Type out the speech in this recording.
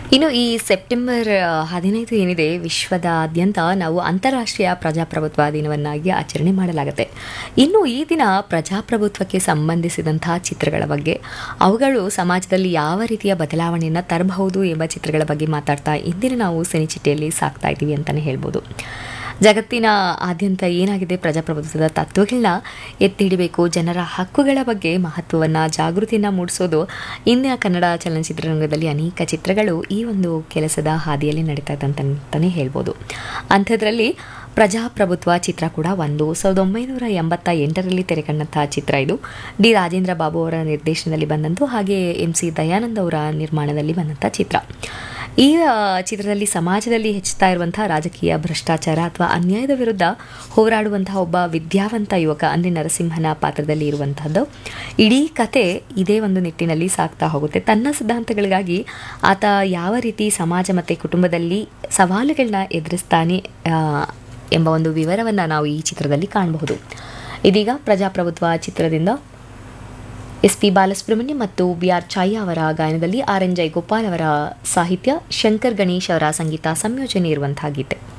ಇನ್ನು ಈ ಸೆಪ್ಟೆಂಬರ್ ಆ, ಹದಿನೈದು ಏನಿದೆ ವಿಶ್ವದಾದ್ಯಂತ ನಾವು ಅಂತಾರಾಷ್ಟ್ರೀಯ ಪ್ರಜಾಪ್ರಭುತ್ವ ದಿನವನ್ನಾಗಿ ಆಚರಣೆ ಮಾಡಲಾಗುತ್ತೆ ಇನ್ನು ಈ ದಿನ ಪ್ರಜಾಪ್ರಭುತ್ವಕ್ಕೆ ಸಂಬಂಧಿಸಿದಂತಹ ಚಿತ್ರಗಳ ಬಗ್ಗೆ ಅವುಗಳು ಸಮಾಜದಲ್ಲಿ ಯಾವ ರೀತಿಯ ಬದಲಾವಣೆಯನ್ನು ತರಬಹುದು ಎಂಬ ಚಿತ್ರಗಳ ಬಗ್ಗೆ ಮಾತಾಡ್ತಾ ಇಂದಿನ ನಾವು ಸಿನಿಚಿಟ್ಟೆಯಲ್ಲಿ ಸಾಕ್ತಾ ಇದ್ದೀವಿ ಅಂತಲೇ ಹೇಳ್ಬೋದು ಜಗತ್ತಿನ ಆದ್ಯಂತ ಏನಾಗಿದೆ ಪ್ರಜಾಪ್ರಭುತ್ವದ ತತ್ವಗಳನ್ನ ಎತ್ತಿ ಹಿಡಿಬೇಕು ಜನರ ಹಕ್ಕುಗಳ ಬಗ್ಗೆ ಮಹತ್ವವನ್ನು ಜಾಗೃತಿಯನ್ನು ಮೂಡಿಸೋದು ಇಂದಿನ ಕನ್ನಡ ಚಲನಚಿತ್ರರಂಗದಲ್ಲಿ ಅನೇಕ ಚಿತ್ರಗಳು ಈ ಒಂದು ಕೆಲಸದ ಹಾದಿಯಲ್ಲಿ ನಡೀತಾ ಇದ್ದಂತಲೇ ಹೇಳ್ಬೋದು ಅಂಥದ್ರಲ್ಲಿ ಪ್ರಜಾಪ್ರಭುತ್ವ ಚಿತ್ರ ಕೂಡ ಒಂದು ಸಾವಿರದ ಒಂಬೈನೂರ ಎಂಬತ್ತ ಎಂಟರಲ್ಲಿ ತೆರೆಕಂಡಂತಹ ಚಿತ್ರ ಇದು ಡಿ ರಾಜೇಂದ್ರ ಬಾಬು ಅವರ ನಿರ್ದೇಶನದಲ್ಲಿ ಬಂದಂತು ಹಾಗೆ ಎಂ ಸಿ ದಯಾನಂದ್ ಅವರ ನಿರ್ಮಾಣದಲ್ಲಿ ಬಂದಂಥ ಚಿತ್ರ ಈ ಆ, ಚಿತ್ರದಲ್ಲಿ ಸಮಾಜದಲ್ಲಿ ಹೆಚ್ಚುತ್ತಾ ಇರುವಂತಹ ರಾಜಕೀಯ ಭ್ರಷ್ಟಾಚಾರ ಅಥವಾ ಅನ್ಯಾಯದ ವಿರುದ್ಧ ಹೋರಾಡುವಂತಹ ಒಬ್ಬ ವಿದ್ಯಾವಂತ ಯುವಕ ಅಂದರೆ ನರಸಿಂಹನ ಪಾತ್ರದಲ್ಲಿ ಇರುವಂತಹದ್ದು ಇಡೀ ಕತೆ ಇದೇ ಒಂದು ನಿಟ್ಟಿನಲ್ಲಿ ಸಾಗ್ತಾ ಹೋಗುತ್ತೆ ತನ್ನ ಸಿದ್ಧಾಂತಗಳಿಗಾಗಿ ಆತ ಯಾವ ರೀತಿ ಸಮಾಜ ಮತ್ತು ಕುಟುಂಬದಲ್ಲಿ ಸವಾಲುಗಳನ್ನ ಎದುರಿಸ್ತಾನೆ ಆ, ಎಂಬ ಒಂದು ವಿವರವನ್ನು ನಾವು ಈ ಚಿತ್ರದಲ್ಲಿ ಕಾಣಬಹುದು ಇದೀಗ ಪ್ರಜಾಪ್ರಭುತ್ವ ಚಿತ್ರದಿಂದ ಎಸ್ ಪಿ ಬಾಲಸುಬ್ರಹ್ಮಣ್ಯ ಮತ್ತು ಬಿ ಆರ್ ಛಾಯಾ ಅವರ ಗಾಯನದಲ್ಲಿ ಆರ್ ಎನ್ ಜಯಗೋಪಾಲ್ ಅವರ ಸಾಹಿತ್ಯ ಶಂಕರ್ ಗಣೇಶ್ ಅವರ ಸಂಗೀತ ಸಂಯೋಜನೆ ಇರುವಂತಹ ಗೀತೆ